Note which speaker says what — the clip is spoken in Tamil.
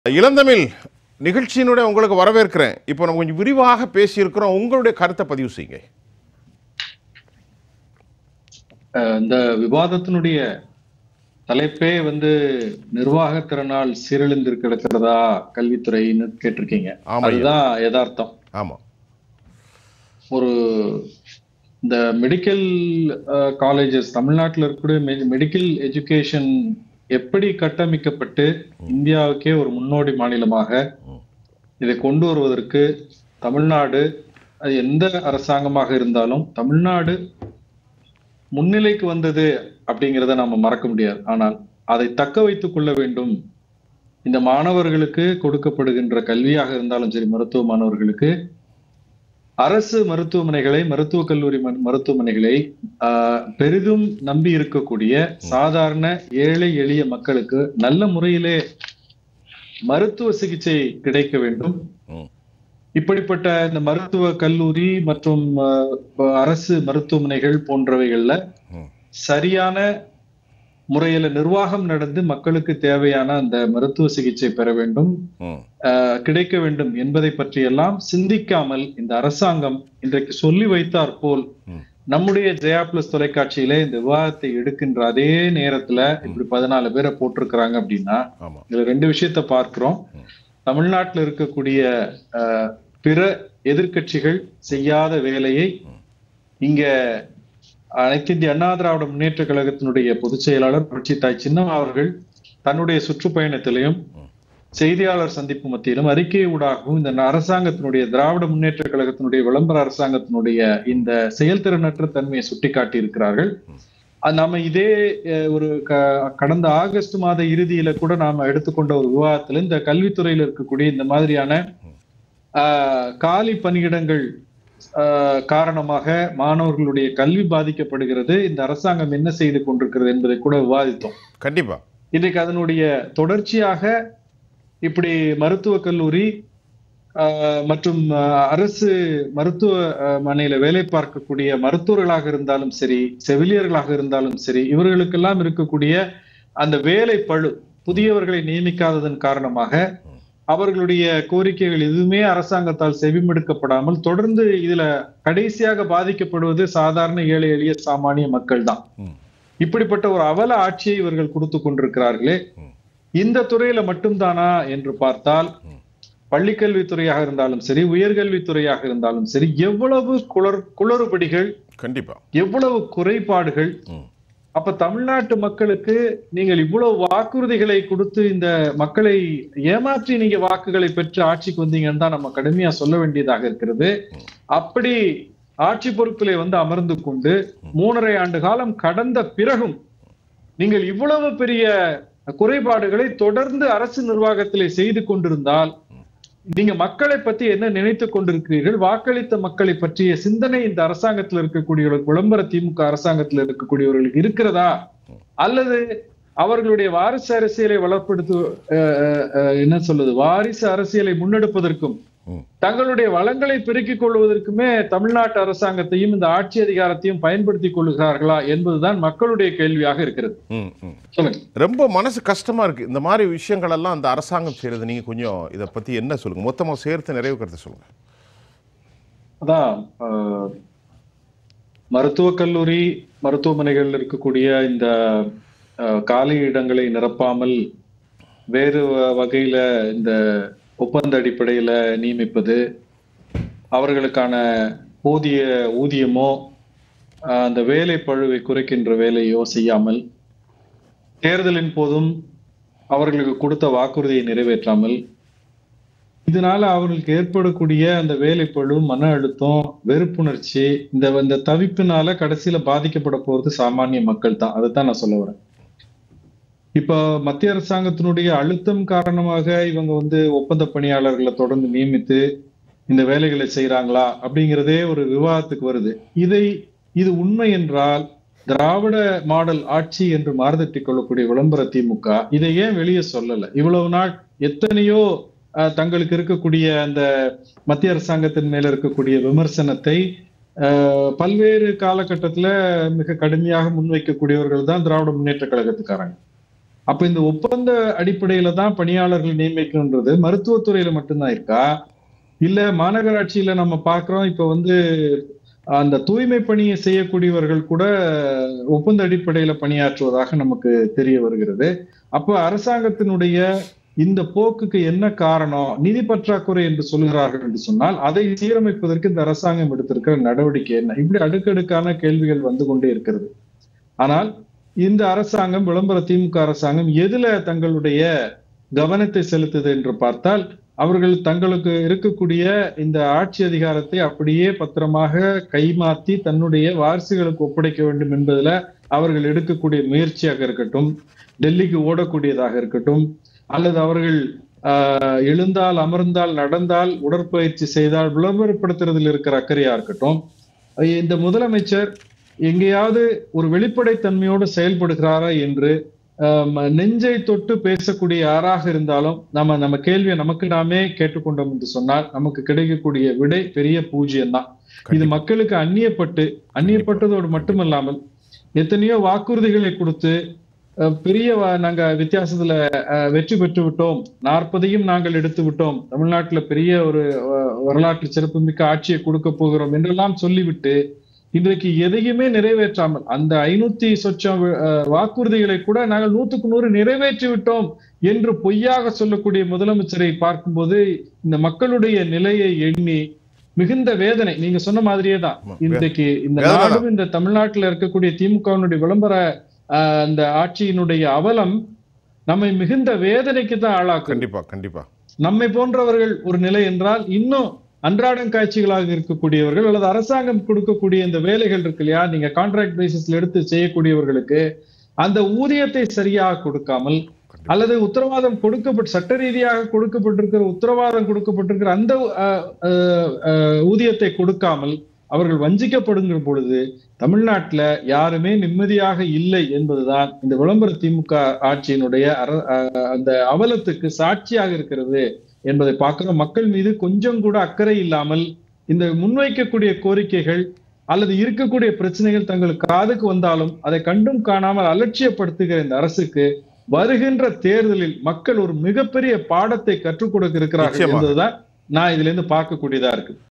Speaker 1: இளந்தமிழ் நிகழ்ச்சியினுடைய உங்களுக்கு வரவேற்கிறேன் இப்போ நம்ம கொஞ்சம் விரிவாக பேசியிருக்கிறோம் உங்களுடைய கருத்தை பதிவு செய்யுங்க
Speaker 2: அஹ் இந்த விவாதத்தினுடைய தலைப்பே வந்து நிர்வாக திறனால் சீரழிந்து கிடக்கிறதா கல்வித்துறைன்னு கேட்டிருக்கீங்க
Speaker 1: ஆமா ஐயா.
Speaker 2: அதுதான் யதார்த்தம்
Speaker 1: ஆமாம்
Speaker 2: ஒரு இந்த மெடிக்கல் காலேஜஸ் தமிழ்நாட்டில் இருக்கக்கூடிய மெடிக்கல் எஜுகேஷன் எப்படி கட்டமைக்கப்பட்டு இந்தியாவுக்கே ஒரு முன்னோடி மாநிலமாக இதை கொண்டு வருவதற்கு தமிழ்நாடு அது எந்த அரசாங்கமாக இருந்தாலும் தமிழ்நாடு முன்னிலைக்கு வந்தது அப்படிங்கிறத நம்ம மறக்க முடியாது ஆனால் அதை தக்க வைத்துக் கொள்ள வேண்டும் இந்த மாணவர்களுக்கு கொடுக்கப்படுகின்ற கல்வியாக இருந்தாலும் சரி மருத்துவ மாணவர்களுக்கு அரசு மருத்துவமனைகளை மருத்துவக் கல்லூரி ம- மருத்துவமனைகளை ஆஹ், பெரிதும் நம்பி இருக்கக்கூடிய சாதாரண ஏழை எளிய மக்களுக்கு நல்ல முறையிலே மருத்துவ சிகிச்சை கிடைக்க வேண்டும்
Speaker 1: ம்.
Speaker 2: இப்படிப்பட்ட இந்த மருத்துவ கல்லூரி மற்றும் ஆஹ், அரசு மருத்துவமனைகள் போன்றவைகள்ல
Speaker 1: ம்.
Speaker 2: சரியான முறையில நிர்வாகம் நடந்து மக்களுக்கு தேவையான அந்த மருத்துவ சிகிச்சை பெற வேண்டும்
Speaker 1: ம்
Speaker 2: ஆஹ், கிடைக்க வேண்டும் என்பதை பற்றியெல்லாம் சிந்திக்காமல் இந்த அரசாங்கம் இன்றைக்கு சொல்லி வைத்தார் போல்
Speaker 1: ம்.
Speaker 2: நம்முடைய ஜெயா பிளஸ் தொலைக்காட்சியில இந்த விவாதத்தை எடுக்கின்ற அதே நேரத்துல இப்படி பதினாலு பேரை போட்டிருக்கிறாங்க அப்படின்னா
Speaker 1: ஆமாம்
Speaker 2: இதுல ரெண்டு விஷயத்த பார்க்கிறோம் தமிழ்நாட்டில் இருக்கக்கூடிய ஆஹ், பிற எதிர்க்கட்சிகள் செய்யாத வேலையை இங்க அனைத்து இந்திய அண்ணா திராவிட முன்னேற்ற கழகத்தினுடைய பொதுச் செயலாளர் புரட்சி தாய் சின்னம் அவர்கள் தன்னுடைய சுற்றுப்பயணத்திலையும் செய்தியாளர் சந்திப்பு மத்தியிலும் அறிக்கை ஊடாகவும் இந்த அரசாங்கத்தினுடைய திராவிட முன்னேற்ற கழகத்தினுடைய விளம்பர அரசாங்கத்தினுடைய இந்த செயல்திறனற்ற தன்மையை சுட்டிக்காட்டி இருக்கிறார்கள் அது நாம இதே அஹ், ஒரு க- கடந்த ஆகஸ்ட் மாத இறுதியில கூட நாம எடுத்துக்கொண்ட ஒரு விவாதத்துல இந்த கல்வித்துறையில இருக்கக்கூடிய இந்த மாதிரியான ஆஹ், காலி பணியிடங்கள் ஆஹ், காரணமாக மாணவர்களுடைய கல்வி பாதிக்கப்படுகிறது இந்த அரசாங்கம் என்ன செய்து கொண்டிருக்கிறது என்பதை கூட விவாதித்தோம்
Speaker 1: கண்டிப்பாக
Speaker 2: இன்றைக்கு அதனுடைய தொடர்ச்சியாக இப்படி மருத்துவக் கல்லூரி ஆஹ், மற்றும் ஆஹ், அரசு மருத்துவ ஆஹ், மனையில வேலை பார்க்கக்கூடிய மருத்துவர்களாக இருந்தாலும் சரி செவிலியர்களாக இருந்தாலும் சரி இவர்களுக்கெல்லாம் இருக்கக்கூடிய அந்த வேலை பழு புதியவர்களை நியமிக்காததன் காரணமாக அவர்களுடைய கோரிக்கைகள் எதுவுமே அரசாங்கத்தால் செவிமடுக்கப்படாமல் தொடர்ந்து இதுல கடைசியாக பாதிக்கப்படுவது சாதாரண ஏழை எளிய சாமானிய மக்கள் தான்
Speaker 1: ம்.
Speaker 2: இப்படிப்பட்ட ஒரு அவல ஆட்சியை இவர்கள் கொடுத்து கொண்டிருக்கிறார்களே
Speaker 1: ம்.
Speaker 2: இந்த துறையில மட்டும்தானா என்று பார்த்தால்
Speaker 1: ம்.
Speaker 2: பள்ளிக்கல்வித்துறையாக இருந்தாலும் சரி உயர்கல்வித்துறையாக இருந்தாலும் சரி எவ்வளவு குளறு குளறுபடிகள்
Speaker 1: கண்டிப்பாக
Speaker 2: எவ்வளவு குறைபாடுகள்
Speaker 1: ம்
Speaker 2: அப்ப தமிழ்நாட்டு மக்களுக்கு நீங்கள் இவ்வளவு வாக்குறுதிகளை கொடுத்து இந்த மக்களை ஏமாற்றி நீங்க வாக்குகளை பெற்று ஆட்சிக்கு வந்தீங்கன்னு தான் நம்ம கடுமையா சொல்ல வேண்டியதாக இருக்கிறது அப்படி ஆட்சி பொறுப்பிலே வந்து அமர்ந்து கொண்டு மூணரை ஆண்டு காலம் கடந்த பிறகும் நீங்கள் இவ்வளவு பெரிய குறைபாடுகளை தொடர்ந்து அரசு நிர்வாகத்திலே செய்து கொண்டிருந்தால் நீங்க மக்களை பத்தி என்ன நினைத்துக் கொண்டிருக்கிறீர்கள் வாக்களித்த மக்களை பற்றிய சிந்தனை இந்த அரசாங்கத்தில் இருக்கக்கூடியவர்களுக்கு விளம்பர திமுக அரசாங்கத்தில் இருக்கக்கூடியவர்களுக்கு இருக்கிறதா அல்லது அவர்களுடைய வாரிசு அரசியலை வளர்ப்படுத்து அஹ், அஹ், அஹ், என்ன சொல்லுது வாரிசு அரசியலை முன்னெடுப்பதற்கும்
Speaker 1: ம்.
Speaker 2: தங்களுடைய வளங்களை பெருக்கிக் கொள்வதற்குமே தமிழ்நாட்டு அரசாங்கத்தையும் இந்த ஆட்சி அதிகாரத்தையும் பயன்படுத்திக் கொள்கிறார்களா என்பதுதான் மக்களுடைய கேள்வியாக இருக்கிறது
Speaker 1: ம் ம்
Speaker 2: சொல்லுங்க
Speaker 1: ரொம்ப மனசு கஷ்டமாக இருக்குது இந்த மாதிரி விஷயங்கள் எல்லாம் அந்த அரசாங்கம் செய்கிறது நீங்கள் கொஞ்சம் இதை பற்றி என்ன சொல்லுங்கள் மொத்தமாக சேர்த்து நிறைவு கருத்தை சொல்லுங்கள்
Speaker 2: அதான் ஆஹ், மருத்துவக் கல்லூரி மருத்துவமனைகள் இருக்கக்கூடிய இந்த ஆஹ், காலி இடங்களை நிரப்பாமல் வேறு வ- வகையில இந்த ஒப்பந்த அடிப்படையில நியமிப்பது அவர்களுக்கான போதிய ஊதியமோ ஆஹ், அந்த வேலை பழுவை குறைக்கின்ற வேலையோ செய்யாமல் தேர்தலின் போதும் அவர்களுக்கு கொடுத்த வாக்குறுதியை நிறைவேற்றாமல் இதனால அவர்களுக்கு ஏற்படக்கூடிய அந்த வேலைப்பழு மன அழுத்தம் வெறுப்புணர்ச்சி இந்த இந்த தவிப்பினால கடைசியில பாதிக்கப்பட போறது சாமானிய மக்கள் தான் அதைத்தான் நான் சொல்ல வரேன் இப்ப மத்திய அரசாங்கத்தினுடைய அழுத்தம் காரணமாக இவங்க வந்து ஒப்பந்த பணியாளர்களை தொடர்ந்து நியமித்து இந்த வேலைகளை செய்யறாங்களா அப்படிங்கிறதே ஒரு விவாதத்துக்கு வருது இதை இது உண்மை என்றால் திராவிட மாடல் ஆட்சி என்று மாறுதட்டிக் கொள்ளக்கூடிய விளம்பர திமுக இதை ஏன் வெளியே சொல்லல இவ்வளவு நாள் எத்தனையோ அஹ், தங்களுக்கு இருக்கக்கூடிய அந்த மத்திய அரசாங்கத்தின் மேல இருக்கக்கூடிய விமர்சனத்தை அஹ், பல்வேறு காலகட்டத்துல மிக கடுமையாக முன்வைக்கக்கூடியவர்கள் தான் திராவிட முன்னேற்ற கழகத்துக்காரங்க அப்ப இந்த ஒப்பந்த அடிப்படையில தான் பணியாளர்கள் நியமிக்கணுன்றது மருத்துவத்துறையில மட்டும்தான் இருக்கா இல்ல மாநகராட்சியில நம்ம பார்க்கிறோம் இப்ப வந்து அந்த தூய்மை பணியை செய்யக்கூடியவர்கள் கூட ஒப்பந்த அடிப்படையில பணியாற்றுவதாக நமக்கு தெரிய வருகிறது அப்ப அரசாங்கத்தினுடைய இந்த போக்குக்கு என்ன காரணம் நிதி பற்றாக்குறை என்று சொல்கிறார்கள் என்று சொன்னால் அதை சீரமைப்பதற்கு இந்த அரசாங்கம் எடுத்திருக்கிற நடவடிக்கை என்ன இப்படி அடுக்கடுக்கான கேள்விகள் வந்து கொண்டே இருக்கிறது ஆனால் இந்த அரசாங்கம் விளம்பர திமுக அரசாங்கம் எதுல தங்களுடைய கவனத்தை செலுத்துது என்று பார்த்தால் அவர்கள் தங்களுக்கு இருக்கக்கூடிய இந்த ஆட்சி அதிகாரத்தை அப்படியே பத்திரமாக கைமாத்தி தன்னுடைய வாரிசுகளுக்கு ஒப்படைக்க வேண்டும் என்பதுல அவர்கள் எடுக்கக்கூடிய முயற்சியாக இருக்கட்டும் டெல்லிக்கு ஓடக்கூடியதாக இருக்கட்டும் அல்லது அவர்கள் ஆஹ், எழுந்தால் அமர்ந்தால் நடந்தால் உடற்பயிற்சி செய்தால் விளம்பரப்படுத்துறதில் இருக்கிற அக்கறையா இருக்கட்டும் இந்த முதலமைச்சர் எங்கேயாவது ஒரு வெளிப்படைத்தன்மையோடு செயல்படுகிறாரா என்று ஆம், நெஞ்சை தொட்டு பேசக்கூடிய யாராக இருந்தாலும் நம்ம நம்ம கேள்வியை நமக்கு நாமே கேட்டுக்கொண்டோம் என்று சொன்னால் நமக்கு கிடைக்கக்கூடிய விடை பெரிய பூஜ்யம் தான் இது மக்களுக்கு அந்நியப்பட்டு அந்நியப்பட்டதோடு மட்டுமல்லாமல் எத்தனையோ வாக்குறுதிகளை கொடுத்து அஹ், பெரிய வ- நாங்க வித்தியாசத்துல அஹ், வெற்றி பெற்று விட்டோம் நாற்பதையும் நாங்கள் எடுத்து விட்டோம் தமிழ்நாட்டுல பெரிய ஒரு அஹ், வரலாற்று சிறப்புமிக்க ஆட்சியை கொடுக்க போகிறோம் என்றெல்லாம் சொல்லிவிட்டு இன்றைக்கு எதையுமே நிறைவேற்றாமல் அந்த ஐநூத்தி சொச்சம் அஹ், வாக்குறுதிகளை கூட நாங்கள் நூத்துக்கு நூறு நிறைவேற்றி விட்டோம் என்று பொய்யாக சொல்லக்கூடிய முதலமைச்சரை பார்க்கும்போது இந்த மக்களுடைய நிலையை எண்ணி மிகுந்த வேதனை நீங்க சொன்ன மாதிரியே தான்
Speaker 1: ஆமா.
Speaker 2: இன்றைக்கு இந்த
Speaker 1: வேதனை தான்.
Speaker 2: நாடும் இந்த தமிழ்நாட்டில் இருக்கக்கூடிய திமுகவினுடைய விளம்பர ஆஹ், அந்த ஆட்சியினுடைய அவலம் நம்மை மிகுந்த வேதனைக்கு தான் ஆளாக்கும்
Speaker 1: கண்டிப்பா கண்டிப்பா
Speaker 2: நம்மை போன்றவர்கள் ஒரு நிலை என்றால் இன்னும் அன்றாடம் காட்சிகளாக இருக்கக்கூடியவர்கள் அல்லது அரசாங்கம் கொடுக்கக்கூடிய இந்த வேலைகள் இருக்கு இல்லையா நீங்க கான்ட்ராக்ட் பேசிஸ்ல எடுத்து செய்யக்கூடியவர்களுக்கு அந்த ஊதியத்தை சரியாக கொடுக்காமல் அல்லது உத்தரவாதம் கொடுக்கப்பட்டு சட்ட ரீதியாக கொடுக்கப்பட்டிருக்கிற உத்தரவாதம் கொடுக்கப்பட்டிருக்கிற அந்த அஹ், அஹ், அஹ், ஊதியத்தை கொடுக்காமல் அவர்கள் வஞ்சிக்கப்படுகிற பொழுது தமிழ்நாட்டுல யாருமே நிம்மதியாக இல்லை என்பதுதான் இந்த விளம்பர திமுக ஆட்சியினுடைய அர- அஹ், அந்த அவலத்துக்கு சாட்சியாக இருக்கிறது என்பதை பார்க்கிறோம் மக்கள் மீது கொஞ்சம் கூட அக்கறை இல்லாமல் இந்த முன்வைக்கக்கூடிய கோரிக்கைகள் அல்லது இருக்கக்கூடிய பிரச்சனைகள் தங்களுக்கு காதுக்கு வந்தாலும் அதை கண்டும் காணாமல் அலட்சியப்படுத்துகிற இந்த அரசுக்கு வருகின்ற தேர்தலில் மக்கள் ஒரு மிகப்பெரிய பாடத்தை கற்றுக் கொடுக்க இருக்கிறார்கள்
Speaker 1: நிச்சயமாக.
Speaker 2: என்பதுதான் நான் இதுல இருந்து பார்க்கக்கூடியதா இருக்கு